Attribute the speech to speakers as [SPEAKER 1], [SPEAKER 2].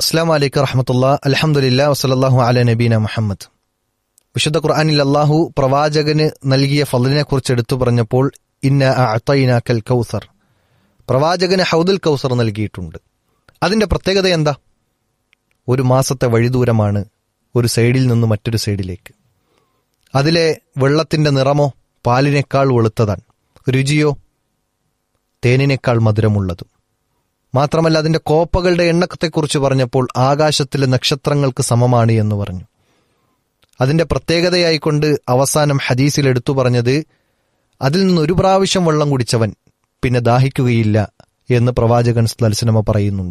[SPEAKER 1] അസ്സാം വലൈക്കും റഹമത്തുള്ള അലഹമുല്ല വസ്ലാഹു അല നബീന മുഹമ്മദ് വിശുദ്ധ ഖുർആാനിൽ അള്ളാഹു പ്രവാചകന് നൽകിയ ഫലിനെ കുറിച്ച് എടുത്തു പറഞ്ഞപ്പോൾ ഇന്ന അത്തൈനാക്കൽ കൗസർ പ്രവാചകന് ഹൗദുൽ കൗസർ നൽകിയിട്ടുണ്ട് അതിന്റെ പ്രത്യേകത എന്താ ഒരു മാസത്തെ വഴിദൂരമാണ് ഒരു സൈഡിൽ നിന്ന് മറ്റൊരു സൈഡിലേക്ക് അതിലെ വെള്ളത്തിന്റെ നിറമോ പാലിനേക്കാൾ വെളുത്തതാണ് രുചിയോ തേനിനേക്കാൾ മധുരമുള്ളതും മാത്രമല്ല അതിന്റെ കോപ്പകളുടെ എണ്ണത്തെക്കുറിച്ച് പറഞ്ഞപ്പോൾ ആകാശത്തിലെ നക്ഷത്രങ്ങൾക്ക് സമമാണ് എന്ന് പറഞ്ഞു അതിന്റെ പ്രത്യേകതയായിക്കൊണ്ട് അവസാനം ഹദീസിൽ എടുത്തു പറഞ്ഞത് അതിൽ നിന്ന് ഒരു പ്രാവശ്യം വെള്ളം കുടിച്ചവൻ പിന്നെ ദാഹിക്കുകയില്ല എന്ന് പ്രവാചകൻ സ്ലൽസിനമ പറയുന്നുണ്ട്